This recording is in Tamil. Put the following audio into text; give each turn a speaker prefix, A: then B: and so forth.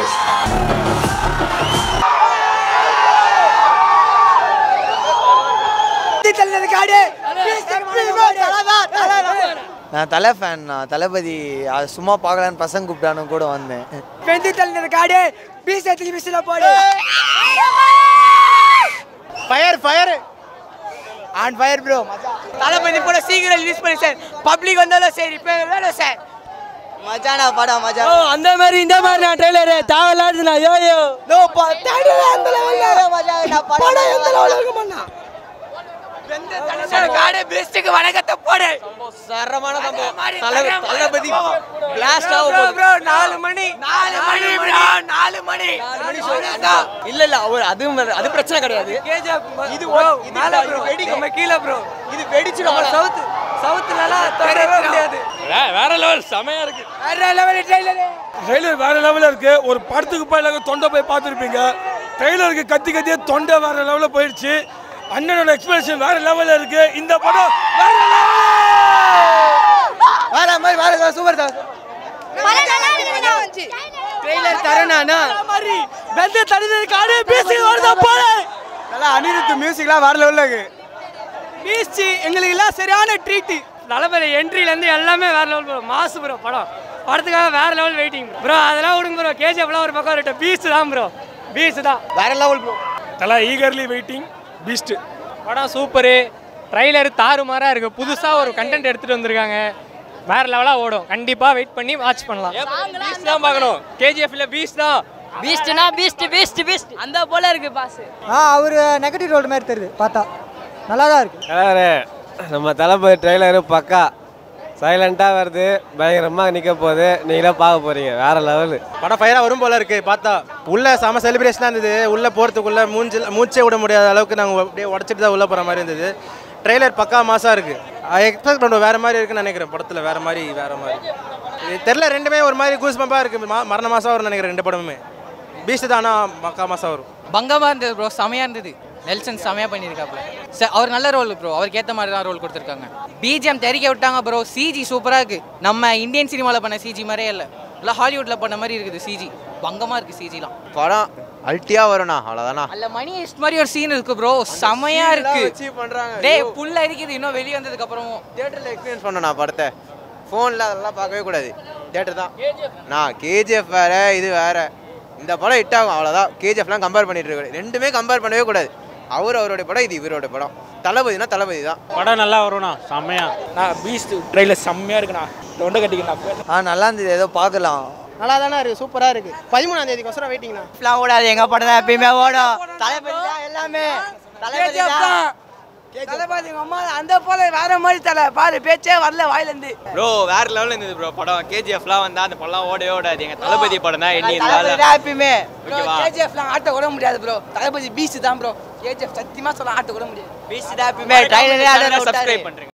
A: நான் தலை ஃபேன் நான் தளபதி அது சும்மா பார்க்கலான்னு பசங்க கூப்பிட்டானு கூட வந்தேன்
B: வெந்து தள்ளினது காடு பீசத்துக்கு விசில போடு
A: fire fire on fire bro
B: Thalapathy கூட சீக்கிரம் ரிலீஸ் பண்ணி சார் பப்ளிக் வந்தாலும் சரி இப்போ வேணும் சார்
A: மஜானா படம் மஜா
B: அந்த மாதிரி இந்த மாதிரி நான் ட்ரெய்லர் தேவையில்லாது நான் யோயோ நோ அந்த லெவல்ல படம் எந்த லெவல்ல இருக்க மாட்டா காடு பெஸ்ட்டுக்கு வணக்கத்தை போடு
A: சரமான
B: தளபதி பிளாஸ்ட் ஆகும் ப்ரோ நாலு மணி நாலு மணி ப்ரோ நாலு மணி
A: இல்ல இல்ல அவர் அது அது பிரச்சனை கிடையாது
B: இது மேல ப்ரோ நம்ம கீழே ப்ரோ
A: இது வெடிச்சிடும்
B: சவுத் சவுத்துலலாம் தொடரவே முடியாது
C: வேற லெவல் செமையா இருக்கு
B: வேற லெவல் ட்ரெய்லர்
C: ட்ரெய்லர் வேற லெவலில் இருக்கு ஒரு படத்துக்கு போய் எல்லாரும் தொண்டை போய் பார்த்துருப்பீங்க ட்ரெய்லருக்கு கத்தி கத்தியே தொண்டை வேற லெவலில் போயிடுச்சு அண்ணனோட எக்ஸ்பிரஷன் வேற லெவலில் இருக்கு இந்த படம் வேற
A: வேற மாதிரி வேற சூப்பர் தான் ட்ரெய்லர் தரேனா
B: மாதிரி வெந்த தடுத்தது காடு பேசி வருதா போல
A: நல்லா அனிருத் மியூசிக்லாம் வேற லெவலில் இருக்கு
B: பீச்சு எங்களுக்கு எல்லாம் சரியான ட்ரீட் தளபதி என்ட்ரில இருந்து எல்லாமே வேற லெவல் ப்ரோ மாசு ப்ரோ படம் படத்துக்காக வேற லெவல் வெயிட்டிங் ப்ரோ அதெல்லாம் விடுங்க ப்ரோ கேஜிஎஃப்லாம் ஒரு பக்கம் இருக்கட்டும் பீச் தான் ப்ரோ பீச் தான்
A: வேற level bro
C: Thala eagerly waiting Beast
D: படம் சூப்பரு ட்ரைலர் தாறுமாறா இருக்கு புதுசா ஒரு கண்டென்ட் எடுத்துட்டு வந்திருக்காங்க வேற லெவலா ஓடும் கண்டிப்பா வெயிட் பண்ணி வாட்ச் பண்ணலாம் பீஸ் தான் பார்க்கணும் கேஜிஎஃப்ல பீஸ் தான்
E: பீஸ்ட்னா பீஸ்ட் பீஸ்ட் பீஸ்ட் அந்த போல இருக்கு பாஸ்
B: ஆ அவர் நெகட்டிவ் ரோல் மாதிரி தெரியுது பார்த்தா நல்லா தான் இருக்கு
F: கலரு நம்ம தளபதி ட்ரெய்லரு பக்கா சைலண்ட்டாக வருது பயங்கரமாக நிற்க போகுது நீங்களே பார்க்க போகிறீங்க வேறு லெவலு
G: படம் ஃபயராக வரும் போல இருக்கு பார்த்தா உள்ள செம செலிப்ரேஷனாக இருந்தது உள்ள போகிறதுக்குள்ள மூஞ்சில் மூச்சே விட முடியாத அளவுக்கு நாங்கள் அப்படியே உடச்சிட்டு தான் உள்ள போகிற மாதிரி இருந்தது ட்ரெய்லர் பக்கா மாசாக இருக்கு எக்ஸ்பெக்ட் பண்ணுவோம் வேற மாதிரி இருக்குன்னு நினைக்கிறேன் படத்தில் வேற மாதிரி வேற மாதிரி இது தெரில ரெண்டுமே ஒரு மாதிரி கூஸ் பம்பாக இருக்கு மா- மரண மாசம் வரும்னு நினைக்கிறேன் ரெண்டு படமுமே பீஸ்ட் தான் ஆனால் பக்கா மாசம் வரும்
E: பங்கமா இருந்தது ப்ரோ செமையா இருந்தது நெல்சன் செமையா பண்ணியிருக்காப்ல சார் அவர் நல்ல ரோல் ப்ரோ அவருக்கு ஏற்ற மாதிரி தான் ரோல் கொடுத்துருக்காங்க பிஜிஎம் தெரிக்க விட்டாங்க ப்ரோ சிஜி சூப்பராக இருக்கு நம்ம இந்தியன் சினிமாவில் பண்ண சிஜி மாதிரியே இல்லை இல்லை ஹாலிவுட்டில் பண்ண மாதிரி இருக்குது சிஜி பங்கமாக இருக்குது சிஜிலாம்
A: படம் அல்ட்டியா வரும்ண்ணா அவ்வளோதானா
E: அல்ல மணி ஹெஸ்ட் மாதிரி ஒரு சீன் இருக்கு ப்ரோ செமையா இருக்கு
A: பண்றாங்க
E: டேய் புல்ல இருக்குது இன்னும் வெளியே வந்ததுக்கு அப்புறமும்
A: தியேட்டரில் எக்ஸ்பீரியன்ஸ் பண்ணணும் நான் படத்தை ஃபோனில் அதெல்லாம் பார்க்கவே கூடாது தியேட்டர் தான் நான் கேஜிஎஃப் வேற இது வேற இந்த படம் ஹிட் ஆகும் அவ்வளோதான் கேஜிஎஃப்லாம் கம்பேர் பண்ணிட்டு இருக்காரு ரெண்டுமே கம்பேர் பண்ணவே கூடாது அவர் அவருடைய படம் இது இவரோட படம் தளபதினா தளபதி தான்
C: படம் நல்லா வரும்ண்ணா செம்மையா நான் பீஸ்ட் ட்ரெய்லர் செம்மையா இருக்குண்ணா தொண்டை கட்டிக்கண்ணா
A: ஆ நல்லா இருந்தது ஏதோ பார்க்கலாம்
B: நல்லா தானே இருக்கு சூப்பரா இருக்கு பதிமூணாம் தேதிக்கு வெயிட்டிங்ண்ணா
A: எல்லாம் ஓடாது எங்கள் படம் தான் எப்பயுமே ஓடும் தளபதி தான் எல்லாமே தளபதி தான்
B: தளபதி உங்க அம்மா அந்த போல வேற மாதிரி தலை பாரு பேச்சே வரல வாயில இருந்து
D: ப்ரோ வேற லெவலில் இருந்தது ப்ரோ படம் கேஜிஎஃப்லாம் வந்தா அந்த படம் ஓடவே ஓடாது எங்க தளபதி படம் தான் எண்ணி
A: தளபதி தான் எப்பயுமே
D: ஓகேவா
B: கேஜிஎஃப்லாம் ஆட்ட கூட முடியாது ப்ரோ தளபதி பீச் தான் ப்ரோ கேஜிஎஃப் சத்தியமா சொல்ல ஆட்ட கூட முடியாது
A: பீச் தான் எப்பயுமே ட்ரைலரே
D: சப்ஸ்கிரைப் பண்றேன்